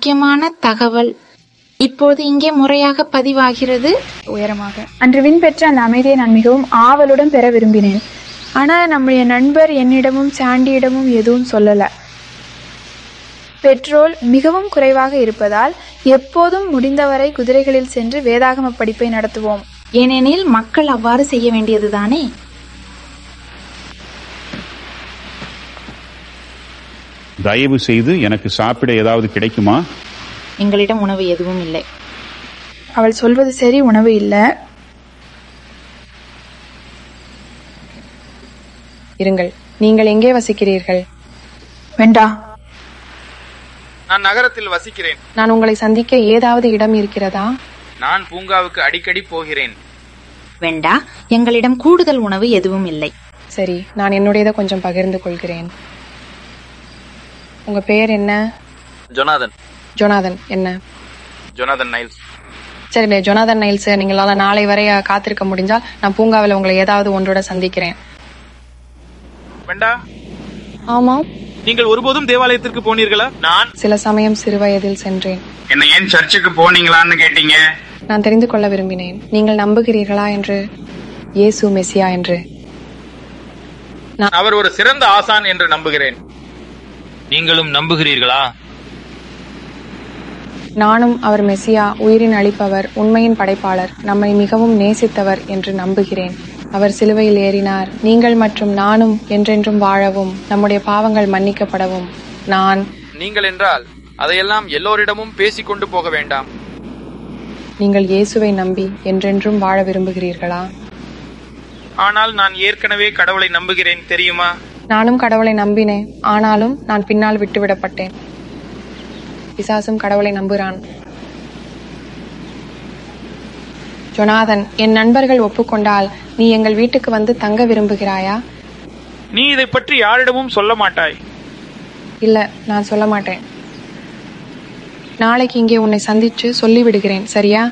முக்கியமான தகவல் இப்போது இங்கே முறையாக பதிவாகிறது உயரமாக அன்று வின் பெற்ற அந்த அமைதியை நான் மிகவும் ஆவலுடன் பெற விரும்பினேன் ஆனா நம்முடைய நண்பர் என்னிடமும் சாண்டியிடமும் எதுவும் சொல்லல பெட்ரோல் மிகவும் குறைவாக இருப்பதால் எப்போதும் முடிந்தவரை குதிரைகளில் சென்று வேதாகம படிப்பை நடத்துவோம் ஏனெனில் மக்கள் அவ்வாறு செய்ய வேண்டியதுதானே தயவு செய்து எனக்கு சாப்பிட ஏதாவது கிடைக்குமா எங்களிடம் உணவு எதுவும் இல்லை அவள் சொல்வது சரி உணவு இல்ல இருங்கள் நீங்கள் எங்கே வசிக்கிறீர்கள் வேண்டா நான் நகரத்தில் வசிக்கிறேன் நான் உங்களை சந்திக்க ஏதாவது இடம் இருக்கிறதா நான் பூங்காவுக்கு அடிக்கடி போகிறேன் வேண்டா எங்களிடம் கூடுதல் உணவு எதுவும் இல்லை சரி நான் என்னுடையதை கொஞ்சம் பகிர்ந்து கொள்கிறேன் உங்க பெயர் என்ன ஜொனாதன் ஜொனாதன் என்ன ஜொனாதன் நைல்ஸ் சரி ஜொனாதன் நைல்ஸ் நீங்களால நாளை வரை காத்திருக்க முடிஞ்சால் நான் பூங்காவில் உங்களை ஏதாவது ஒன்றோட சந்திக்கிறேன் வேண்டா ஆமாம் நீங்கள் ஒருபோதும் தேவாலயத்திற்கு போனீர்களா நான் சில சமயம் சிறுவயதில் சென்றேன் என்ன ஏன் சர்ச்சுக்கு போனீங்களான்னு கேட்டீங்க நான் தெரிந்து கொள்ள விரும்பினேன் நீங்கள் நம்புகிறீர்களா என்று இயேசு மெசியா என்று அவர் ஒரு சிறந்த ஆசான் என்று நம்புகிறேன் நீங்களும் நம்புகிறீர்களா நானும் அவர் மெசியா உயிரின் அளிப்பவர் உண்மையின் படைப்பாளர் நம்மை மிகவும் நேசித்தவர் என்று நம்புகிறேன் அவர் சிலுவையில் ஏறினார் நீங்கள் மற்றும் நானும் என்றென்றும் வாழவும் நம்முடைய பாவங்கள் மன்னிக்கப்படவும் நான் நீங்கள் என்றால் அதையெல்லாம் எல்லோரிடமும் பேசிக் கொண்டு போக வேண்டாம் நீங்கள் இயேசுவை நம்பி என்றென்றும் வாழ விரும்புகிறீர்களா ஆனால் நான் ஏற்கனவே கடவுளை நம்புகிறேன் தெரியுமா நானும் கடவுளை நம்பினேன் ஆனாலும் நான் பின்னால் விட்டுவிடப்பட்டேன் பிசாசும் கடவுளை நம்புகிறான் ஜொனாதன் என் நண்பர்கள் ஒப்புக்கொண்டால் நீ எங்கள் வீட்டுக்கு வந்து தங்க விரும்புகிறாயா நீ இதை பற்றி யாரிடமும் சொல்ல மாட்டாய் இல்ல நான் சொல்ல மாட்டேன் நாளைக்கு இங்கே உன்னை சந்திச்சு சொல்லி விடுகிறேன் சரியா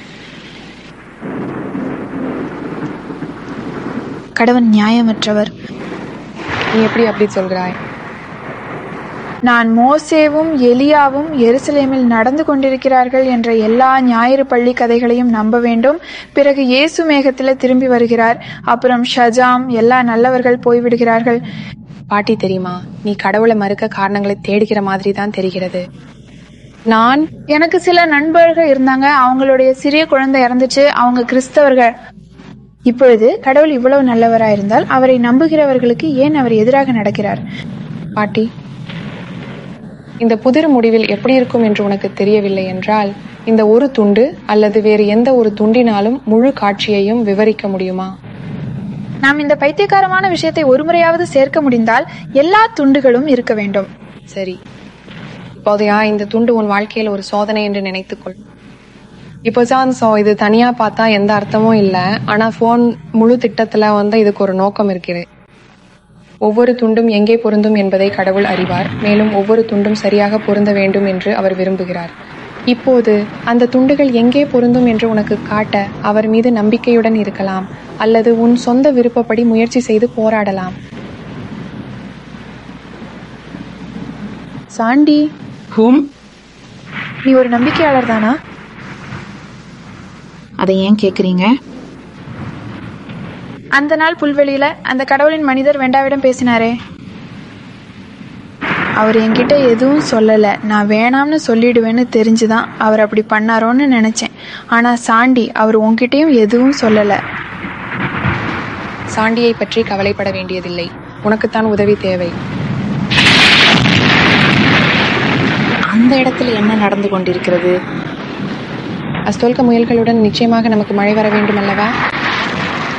கடவன் நியாயமற்றவர் நீ எப்படி அப்படி சொல்கிறாய் நான் மோசேவும் எலியாவும் எருசலேமில் நடந்து கொண்டிருக்கிறார்கள் என்ற எல்லா ஞாயிறு பள்ளி கதைகளையும் நம்ப வேண்டும் பிறகு இயேசு மேகத்துல திரும்பி வருகிறார் அப்புறம் ஷஜாம் எல்லா நல்லவர்கள் போய்விடுகிறார்கள் பாட்டி தெரியுமா நீ கடவுளை மறுக்க காரணங்களை தேடுகிற மாதிரி தான் தெரிகிறது நான் எனக்கு சில நண்பர்கள் இருந்தாங்க அவங்களுடைய சிறிய குழந்தை இறந்துச்சு அவங்க கிறிஸ்தவர்கள் இப்பொழுது கடவுள் இவ்வளவு நல்லவரா இருந்தால் அவரை நம்புகிறவர்களுக்கு ஏன் அவர் எதிராக நடக்கிறார் பாட்டி இந்த புதிர் முடிவில் எப்படி இருக்கும் என்று உனக்கு தெரியவில்லை என்றால் இந்த ஒரு துண்டு அல்லது வேறு எந்த ஒரு துண்டினாலும் முழு காட்சியையும் விவரிக்க முடியுமா நாம் இந்த பைத்தியக்காரமான விஷயத்தை ஒருமுறையாவது சேர்க்க முடிந்தால் எல்லா துண்டுகளும் இருக்க வேண்டும் சரி இப்போதையா இந்த துண்டு உன் வாழ்க்கையில ஒரு சோதனை என்று நினைத்துக்கொள் இப்போதான் சோ இது தனியா பார்த்தா எந்த அர்த்தமும் இல்ல ஆனா போன் முழு திட்டத்துல வந்து இதுக்கு ஒரு நோக்கம் இருக்குது ஒவ்வொரு துண்டும் எங்கே பொருந்தும் என்பதை கடவுள் அறிவார் மேலும் ஒவ்வொரு துண்டும் சரியாக பொருந்த வேண்டும் என்று அவர் விரும்புகிறார் இப்போது அந்த துண்டுகள் எங்கே பொருந்தும் என்று உனக்கு காட்ட அவர் மீது நம்பிக்கையுடன் இருக்கலாம் அல்லது உன் சொந்த விருப்பப்படி முயற்சி செய்து போராடலாம் சாண்டி ஹூம் நீ ஒரு நம்பிக்கையாளர் தானா அதை ஏன் கேக்குறீங்க அந்த நாள் புல்வெளியில அந்த கடவுளின் மனிதர் வெண்டாவிடம் பேசினாரே அவர் என்கிட்ட எதுவும் சொல்லல நான் வேணாம்னு சொல்லிடுவேன்னு தெரிஞ்சுதான் அவர் அப்படி பண்ணாரோன்னு நினைச்சேன் ஆனா சாண்டி அவர் உன்கிட்டயும் எதுவும் சொல்லல சாண்டியை பற்றி கவலைப்பட வேண்டியதில்லை உனக்குத்தான் உதவி தேவை அந்த இடத்துல என்ன நடந்து கொண்டிருக்கிறது அஸ்தோல்க முயல்களுடன் நிச்சயமாக நமக்கு மழை வர வேண்டும் அல்லவா